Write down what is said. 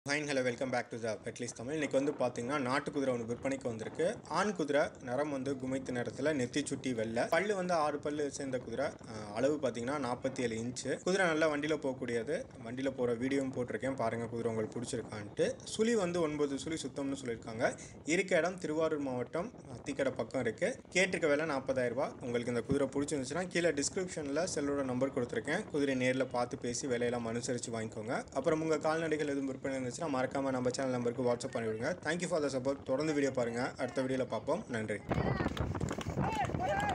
fine hello welcome back to the பெட்லிஸ் தமிழ் இன்றைக்கி வந்து பார்த்தீங்கன்னா நாட்டு குதிரை ஒன்று விற்பனைக்கு வந்திருக்கு ஆண் குதிரை நிறம் வந்து குமைத்து நிறத்தில் நெத்தி சுட்டி வெள்ளை பல்லு வந்து ஆறு பல்லு சேர்ந்த குதிரை அஹ், அளவு பார்த்தீங்கன்னா நாற்பத்தி ஏழு இன்ச்சு குதிரை நல்லா வண்டியில் போகக்கூடியது வண்டியில் போகிற வீடியோவும் போட்டிருக்கேன் பாருங்கள் குதிரை உங்களுக்கு பிடிச்சிருக்கான்ட்டு சுழி வந்து ஒன்பது சுழி சுத்தம்னு சொல்லியிருக்காங்க இருக்க இடம் திருவாரூர் மாவட்டம் அத்திக்கடை பக்கம் இருக்குது கேட்டிருக்க விலை நாற்பதாயிரம் ரூபாய் உங்களுக்கு இந்த குதிரை பிடிச்சிருந்துச்சுன்னா கீழே டிஸ்கிரிப்ஷனில் செல்லோட நம்பர் கொடுத்துருக்கேன் குதிரை நேரில் பார்த்து பேசி விலையெல்லாம் அனுசரித்து வாங்கிக்கோங்க அப்புறம் உங்கள் கால்நடைகள் எதுவும் விற்பனை இருந்துச்சுன்னா மறக்காமல் நம்ம சேனல் நம்பருக்கு வாட்ஸ்அப் பண்ணிவிடுங்க தேங்க்யூ ஃபார் த சப்போர்ட் தொடர்ந்து வீடியோ பாருங்கள் அடுத்த வீடியோவில் பார்ப்போம் நன்றி